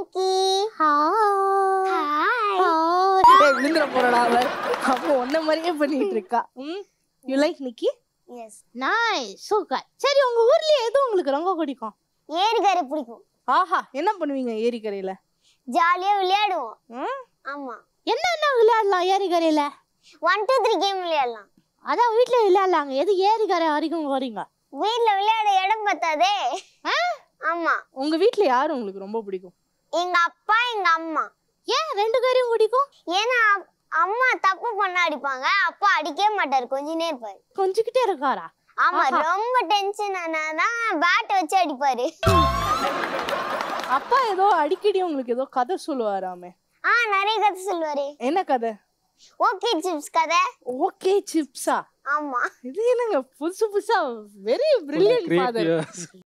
நிக்கி ஏய், விழுந்துட போறடா அவ அப்போ ஒன்ன மாதிரியே பண்ணிட்டு இருக்கா hmm you like Nikki yes nice super சரி உங்க ஊர்லயே எது உங்களுக்கு ரொம்ப பிடிக்கும் ஏரிக்கரை பிடிக்கும் ஆஹா என்ன பண்ணுவீங்க ஏரிக்கரையில ஜாலியா விளையாடுவோம் ம்? ஆமா என்னென்ன விளையாடலாம் ஏரிக்கரையில ஒன் டூ த்ரீ கேம் விளையாடலாம் அதான் வீட்ல விளையாடலாங்க எது ஏரிக்கரை வரைக்கும் வரீங்க வீட்ல விளையாட இடம் பத்தாதே ஆ? ஆமா உங்க வீட்ல யாரு உங்களுக்கு ரொம்ப பிடிக்கும் எங்க அப்பா எங்க அம்மா ஏன் ரெண்டு பேரையும் பிடிக்கும் ஏன்னா அப்- அம்மா தப்பு பண்ண அடிப்பாங்க அப்பா அடிக்கவே மாட்டாரு கொஞ்சினே இருப்பாரு கொஞ்சிக்கிட்டே இருக்காரா ஆமா ஆஹா. ரொம்ப டென்ஷன் ஆனாதான் பேட் வச்சு அடிப்பாரு அப்பா ஏதோ அடிக்கடி உங்களுக்கு ஏதோ கதை சொல்லுவாராமே ஆ நிறைய கதை சொல்லுவாரு என்ன கதை ஓகே சிப்ஸ் கதை ஓகே சிப்ஸா ஆமா இது என்னங்க புதுசு புதுசா வெரி பிரில்லியன்ட் ஃபாதர் கிரியேட்டிவ்